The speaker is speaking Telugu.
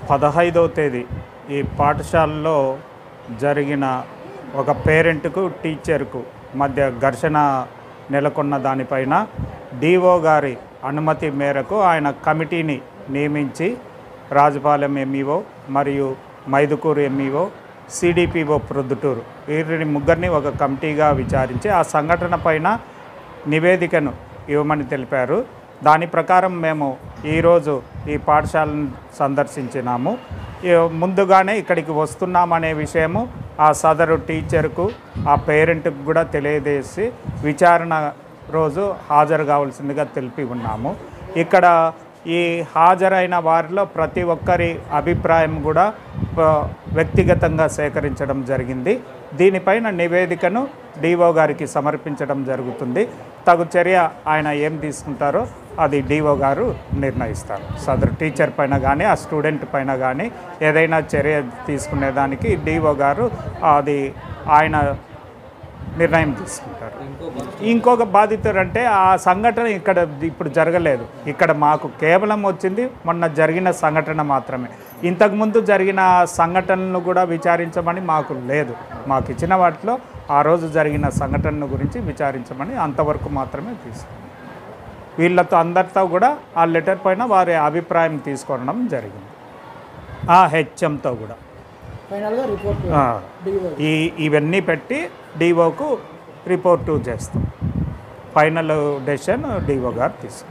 పదహైదవ తేదీ ఈ పాఠశాలలో జరిగిన ఒక పేరెంట్కు టీచర్కు మధ్య ఘర్షణ నెలకొన్న దానిపైన డిఓ గారి అనుమతి మేరకు ఆయన కమిటీని నియమించి రాజపాలెం ఎంఈఓ మరియు మైదుకూరు ఎంఈఓ సిడిపిఓ ప్రొద్దుటూరు వీరిని ముగ్గురిని ఒక కమిటీగా విచారించి ఆ సంఘటన పైన నివేదికను ఇవ్వమని తెలిపారు దాని ప్రకారం మేము ఈరోజు ఈ పాఠశాలను సందర్శించినాము ఈ ముందుగానే ఇక్కడికి వస్తున్నామనే విషయము ఆ సదరు టీచర్కు ఆ పేరెంట్కి కూడా తెలియజేసి విచారణ రోజు హాజరు కావాల్సిందిగా తెలిపి ఉన్నాము ఇక్కడ ఈ హాజరైన వారిలో ప్రతి ఒక్కరి అభిప్రాయం కూడా ఆ, వ్యక్తిగతంగా సేకరించడం జరిగింది దీనిపైన నివేదికను డిఓ గారికి సమర్పించడం జరుగుతుంది తగు చర్య ఆయన ఏం తీసుకుంటారో అది డిఓ గారు నిర్ణయిస్తారు సదరు టీచర్ పైన కానీ ఆ స్టూడెంట్ పైన కానీ ఏదైనా చర్య తీసుకునేదానికి డిఓ గారు అది ఆయన నిర్ణయం తీసుకుంటారు ఇంకొక బాధితుడు అంటే ఆ సంఘటన ఇక్కడ ఇప్పుడు జరగలేదు ఇక్కడ మాకు కేవలం వచ్చింది మొన్న జరిగిన సంఘటన మాత్రమే ఇంతకుముందు జరిగిన సంఘటనలను కూడా విచారించమని మాకు లేదు మాకు ఇచ్చిన వాటిలో ఆ రోజు జరిగిన సంఘటనల గురించి విచారించమని అంతవరకు మాత్రమే తీసుకున్నాం వీళ్ళతో అందరితో కూడా ఆ లెటర్ పైన వారి అభిప్రాయం తీసుకోవడం జరిగింది ఆ హెచ్ఎంతో కూడా ఫైనల్గా రిపోర్ట్ ఆ. డిఓ ఈ ఇవన్నీ పెట్టి డిఓకు రిపోర్టు చేస్తాం ఫైనల్ డెసిషన్ డిఓ గారు తీసుకుంటాం